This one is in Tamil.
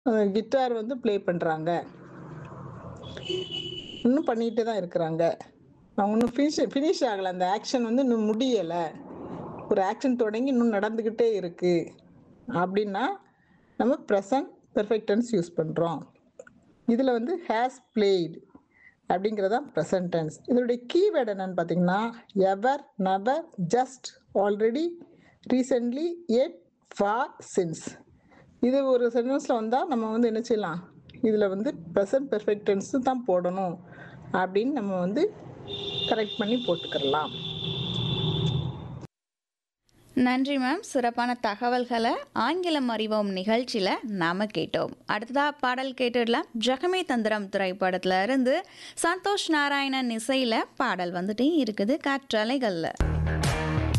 கிட்டார் வந்து ப்ளே பண்ணுறாங்க இன்னும் பண்ணிகிட்டே தான் இருக்கிறாங்க அவங்க இன்னும் ஃபினிஷ் ஃபினிஷ் ஆகலை அந்த ஆக்ஷன் வந்து இன்னும் முடியலை ஒரு ஆக்ஷன் தொடங்கி இன்னும் நடந்துக்கிட்டே இருக்குது அப்படின்னா நம்ம ப்ரெசன்ட் பெர்ஃபெக்ட் டென்ஸ் யூஸ் பண்ணுறோம் இதில் வந்து ஹேஸ் பிளேடு அப்படிங்கிறது தான் ப்ரெசன்ட் டென்ஸ் இதனுடைய கீவேர்டு என்னன்னு பார்த்தீங்கன்னா ever never just already recently yet for since இது ஒரு சென்டென்ஸில் வந்தால் நம்ம வந்து என்ன செய்யலாம் இதில் வந்து ப்ரெசன்ட் பெர்ஃபெக்ட் டென்ஸு தான் போடணும் அப்படின்னு நம்ம வந்து கரெக்ட் பண்ணி போட்டுக்கிறலாம் நன்றி மேம் சிறப்பான தகவல்களை ஆங்கிலம் அறிவோம் நிகழ்ச்சியில் நாம கேட்டோம் அடுத்ததா பாடல் கேட்டுடலாம் ஜெகமே தந்திரம் திரைப்படத்துல இருந்து சந்தோஷ் நாராயணன் இசையில் பாடல் வந்துட்டே இருக்குது காற்றலைகளில்